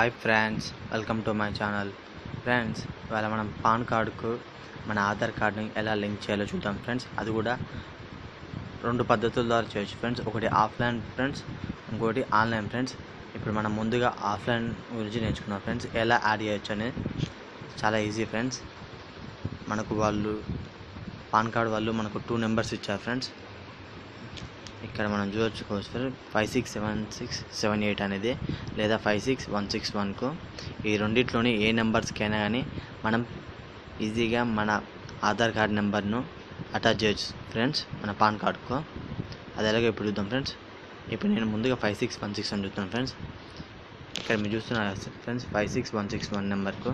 hi friends welcome to my channel friends ఇవాళ మనం pan కార్డుకు మన ఆధార్ కార్డుని ఎలా లింక్ చేయాలో చూద్దాం ఫ్రెండ్స్ అది కూడా రెండు పద్ధతుల ద్వారా చేయొచ్చు ఫ్రెండ్స్ ఒకటి ఆఫ్లైన్ ఫ్రెండ్స్ ఇంకోటి ఆన్లైన్ ఫ్రెండ్స్ ఇప్పుడు మనం ముందుగా ఆఫ్లైన్ గురించి నేర్చుకున్నాం ఫ్రెండ్స్ ఎలా యాడ్ చేయొచ్చు అనేది చాలా ఈజీ ఫ్రెండ్స్ మనకు వాళ్ళు పాన్ కార్డ్ వాళ్ళు మనకు టూ నెంబర్స్ ఇచ్చారు ఫ్రెండ్స్ ఇక్కడ మనం చూడొచ్చుకోవచ్చు sir five six seven six seven eight అనేది లేదా ఫైవ్ సిక్స్ వన్ సిక్స్ వన్కు ఈ రెండిట్లోని ఏ నెంబర్స్కైనా కానీ మనం ఈజీగా మన ఆధార్ కార్డ్ నెంబర్ను అటాచ్ చేయొచ్చు ఫ్రెండ్స్ మన పాన్ కార్డుకు అది ఎలాగో ఇప్పుడు చూద్దాం ఫ్రెండ్స్ ఇప్పుడు నేను ముందుగా ఫైవ్ సిక్స్ వన్ సిక్స్ అని చూస్తున్నాను ఫ్రెండ్స్ ఇక్కడ మీరు చూస్తున్నారు కదా friends five six one six one నెంబర్కు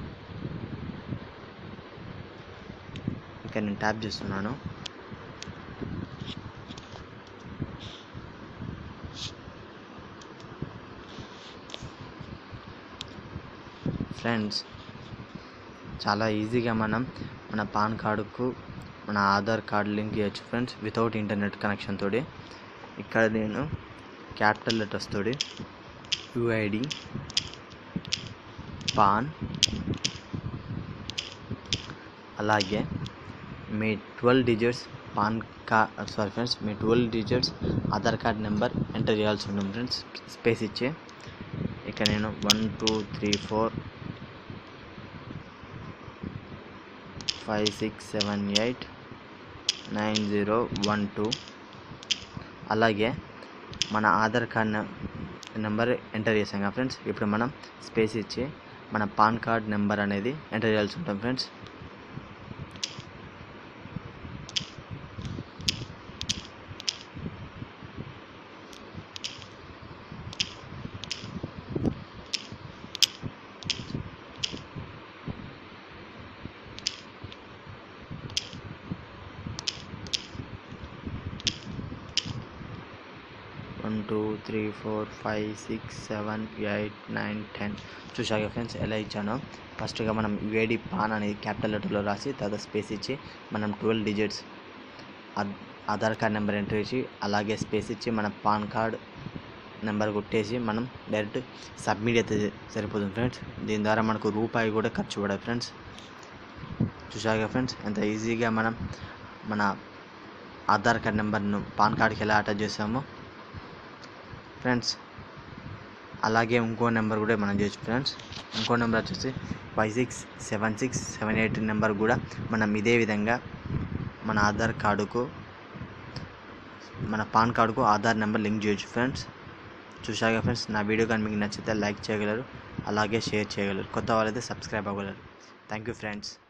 ఇక్కడ నేను ట్యాప్ చేస్తున్నాను ఫ్రెండ్స్ చాలా ఈజీగా మనం మన పాన్ కార్డుకు మన ఆధార్ కార్డు లింక్ చేయొచ్చు ఫ్రెండ్స్ వితౌట్ ఇంటర్నెట్ కనెక్షన్ తోటి ఇక్కడ నేను క్యాపిటల్ లెటర్స్ తోటి యుఐడి పాన్ అలాగే మీ twelve digits PAN card sorry friends మీ twelve digits Aadhaar card number enter చేయాల్సి ఉంటుంది ఫ్రెండ్స్ స్పేస్ ఇచ్చి ఇక్కడ నేను one two three four five six seven eight nine zero one two అలాగే మన ఆధార్ కార్డ్ నెంబర్ ఎంటర్ చేసాం కదా ఫ్రెండ్స్ ఇప్పుడు మనం స్పేస్ ఇచ్చి మన పాన్ కార్డ్ నెంబర్ అనేది ఎంటర్ చేయాల్సి ఉంటుంది friends one two three four five six seven eight nine ten చూసాక ఫ్రెండ్స్ ఎలా ఇచ్చానో ఫస్ట్గా మనం యుఐడి పాన్ అనేది క్యాపిటల్ లెటర్లో రాసి తర్వాత స్పేస్ ఇచ్చి మనం twelve digits Aadhaar card number enter చేసి అలాగే స్పేస్ ఇచ్చి మన పాన్ కార్డ్ నెంబర్ కొట్టేసి మనం డైరెక్ట్ సబ్మిట్ అయితే సరిపోతుంది ఫ్రెండ్స్ దీని ద్వారా మనకు రూపాయి కూడా ఖర్చు పడదు ఫ్రెండ్స్ చూసాక ఫ్రెండ్స్ ఎంత ఈజీగా మనం మన ఆధార్ కార్డ్ నెంబర్ను పాన్ కార్డ్కి ఎలా అటాచ్ చేస్తామో ఫ్రెండ్స్ అలాగే ఇంకో నెంబర్ కూడా మనం చేయొచ్చు ఫ్రెండ్స్ ఇంకో నెంబర్ వచ్చేసి five six seven six seven eight number కూడా మనం ఇదే విధంగా మన ఆధార్ కార్డుకు మన పాన్ కార్డుకు ఆధార్ నెంబర్ లింక్ చేయొచ్చు ఫ్రెండ్స్ చూసాక ఫ్రెండ్స్ నా వీడియో కానీ మీకు నచ్చితే లైక్ చేయగలరు అలాగే షేర్ చేయగలరు కొత్త వాళ్ళైతే సబ్స్క్రైబ్ అవ్వగలరు థ్యాంక్ యూ ఫ్రెండ్స్